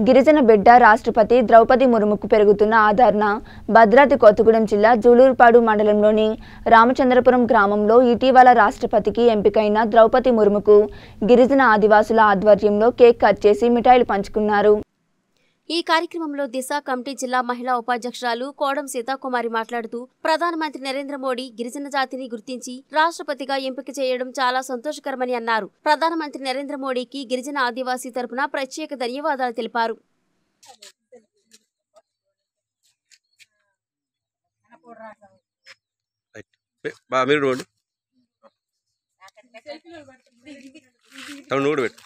గిరిజన బిడ్డ రాష్ట్రపతి ద్రౌపది ముర్ముకు పెరుగుతున్న ఆదరణ భద్రాద్రి కొత్తగూడెం జిల్లా జూలూరుపాడు మండలంలోని రామచంద్రపురం గ్రామంలో ఇటీవల రాష్ట్రపతికి ఎంపికైన ద్రౌపది ముర్ముకు గిరిజన ఆదివాసుల ఆధ్వర్యంలో కేక్ కట్ చేసి మిఠాయిలు పంచుకున్నారు ఈ కార్యక్రమంలో దిశ కమిటీ జిల్లా మహిళా ఉపాధ్యక్షురాలు కోడం సీతాకుమారి మాట్లాడుతూ ప్రధానమంత్రి నరేంద్ర మోడీ గిరిజన జాతిని గుర్తించి రాష్ట్రపతిగా ఎంపిక చేయడం చాలా సంతోషకరమని అన్నారు ప్రధానమంత్రి నరేంద్ర మోడీకి గిరిజన ఆదివాసీ తరపున ప్రత్యేక ధన్యవాదాలు తెలిపారు పె- బా మీరు చూడండి తమ్ముడు నువ్వు కూడా పెట్టు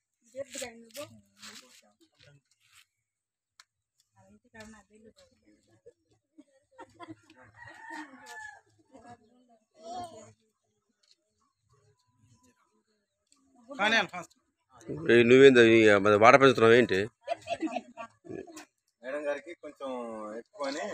కానీ ఫస్ట్ ఏ, నువ్వేంది ఈ మన వాట పెంచుతున్నావు ఏంటి మేడం గారికి కొంచెం ఎక్కువని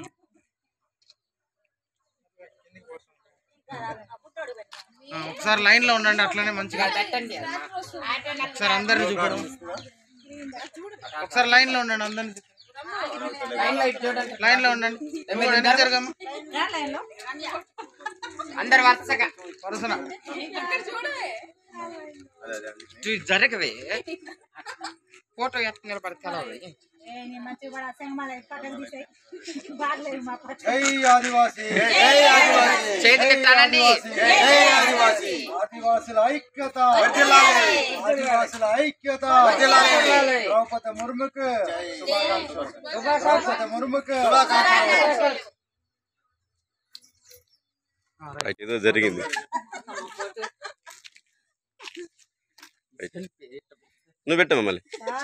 ఒకసారి లైన్ లో ఉండండి అట్లనే మంచిగా ఒకసారి అందరిని చూపడం ఒకసారి లైన్ లో ఉండండి అందరిని లైన్ లో ఉండండి నువ్వు వెనక్కి జరగమ్మా అందరు వరుసగా వరుసన అదే అదే చూ జరగవే ఫోటో ఎత్తుకుని నిలబడతావు జై ఆదివాసి జై ఆదివాసి చేతి పెట్టాలండి జై ఆదివాసి ఆదివాసుల ఐక్యత ఆదివాసుల ఐక్యత ద్రౌపది ముర్ముకు శుభాకాంక్షలు ద్రౌపది ముర్ముకు రైట్, ఏదో జరిగింది రైట్. నువ్వు పెట్టమ్మా మళ్ళీ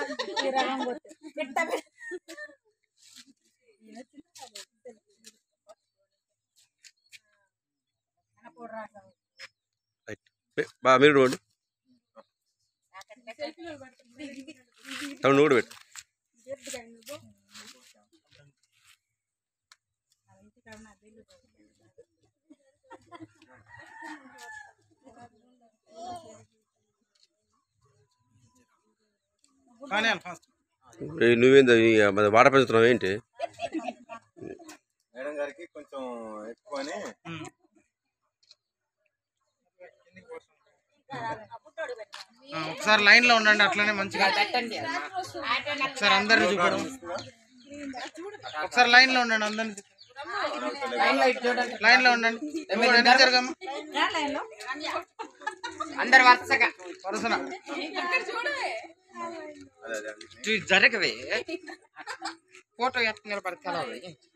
రైట్. పె- బా మీరు చూడండి తమ్ముడు నువ్వు కూడా పెట్టు కానీ ఫస్ట్ ఏ, నువ్వేంది ఈ మన వాట పెంచుతున్నావు ఏంటి మేడం గారికి కొంచెం ఎక్కువని ఒకసారి లైన్ లో ఉండండి అట్లనే మంచిగా ఒకసారి అందరిని చూపడం ఒకసారి లైన్ లో ఉండండి అందరిని లైన్ లో ఉండండి నువ్వు వెనక్కి జరగమ్మా అందరు వరుసగా వరుసన అదే అదే చూ జరగవే ఫోటో ఎత్తుకుని నిలబడతావు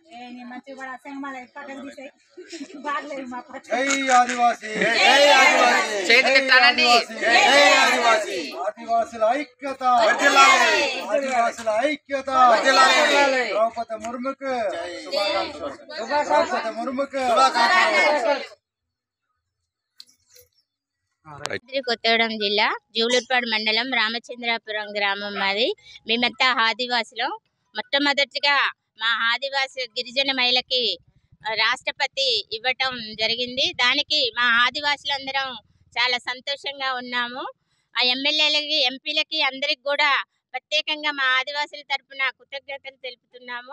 జై ఆదివాసి జై ఆదివాసి చేతి పెట్టాలండి జై ఆదివాసి ఆదివాసుల ఐక్యత ఆదివాసుల ఐక్యత ద్రౌపది ముర్ముకు శుభాకాంక్షలు ద్రౌపది ముర్ముకు భద్రాద్రి కొత్తగూడెం జిల్లా జూలూరుపాడు మండలం రామచంద్రాపురం గ్రామం మాది మేమంతా ఆదివాసులం మొట్టమొదటిగా మా ఆదివాసి గిరిజన మహిళకి ఆ, రాష్ట్రపతి ఇవ్వటం జరిగింది దానికి మా ఆదివాసులందరం చాలా సంతోషంగా ఉన్నాము ఆ ఎమ్మెల్యేలకి ఎంపీలకి అందరికి కూడా ప్రత్యేకంగా మా ఆదివాసుల తరపున కృతజ్ఞతలు తెలుపుతున్నాము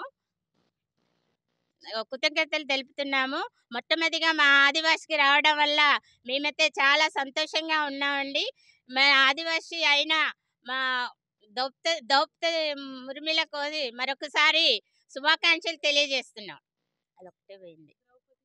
కృతజ్ఞతలు తెలుపుతున్నాము మొట్టమొదటిగా మా ఆదివాసికి రావడం వల్ల మేమైతే చాలా సంతోషంగా ఉన్నామండి మా ఆదివాసి అయిన మా దౌప్త దౌప్త మురిమిల కోరి మరొకసారి శుభాకాంక్షలు తెలియజేస్తున్నాం అదొకటే పోయింది